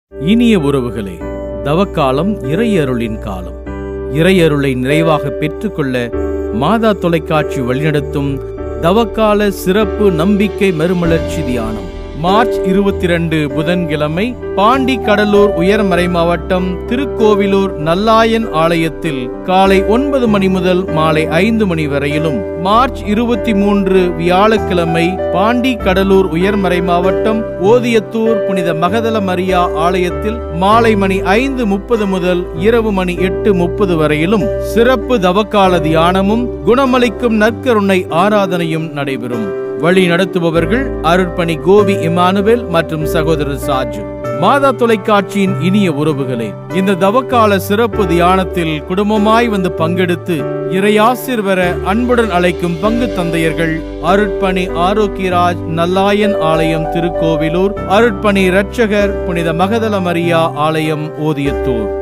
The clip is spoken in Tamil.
இனிய உறவுகளே தவக்காலம் இறையருளின் காலம் இறையருளை நிறைவாக பெற்றுக்கொள்ள மாதா தொலைக்காட்சி வழிநடத்தும் தவக்கால சிறப்பு நம்பிக்கை மறுமலர்ச்சி தியானம் மார்ச் இருபத்தி ரெண்டு புதன்கிழமை பாண்டி கடலூர் உயர்மறை மாவட்டம் திருக்கோவிலூர் நல்லாயன் ஆலயத்தில் காலை ஒன்பது மணி முதல் மாலை ஐந்து மணி வரையிலும் மார்ச் இருபத்தி மூன்று வியாழக்கிழமை பாண்டி கடலூர் உயர்மறை மாவட்டம் ஓதியத்தூர் புனித மகதல மரியா ஆலயத்தில் மாலை மணி ஐந்து முப்பது முதல் இரவு மணி எட்டு முப்பது வரையிலும் சிறப்பு தவக்கால தியானமும் குணமளிக்கும் நற்கருணை ஆராதனையும் நடைபெறும் வழி நடத்துபவர்கள் அருட்பணி கோபி இமானுவேல் மற்றும் சகோதரர் சாஜு மாதா தொலைக்காட்சியின் இனிய உறவுகளே இந்த தவக்கால சிறப்பு தியானத்தில் குடும்பமாய் வந்து பங்கெடுத்து இறையாசிர் வர அன்புடன் அழைக்கும் பங்கு தந்தையர்கள் அருட்பணி ஆரோக்கியராஜ் நல்லாயன் ஆலயம் திருக்கோவிலூர் அருட்பணி இரட்சகர் புனித மகதல மரியா ஆலயம் ஓதியத்தூர்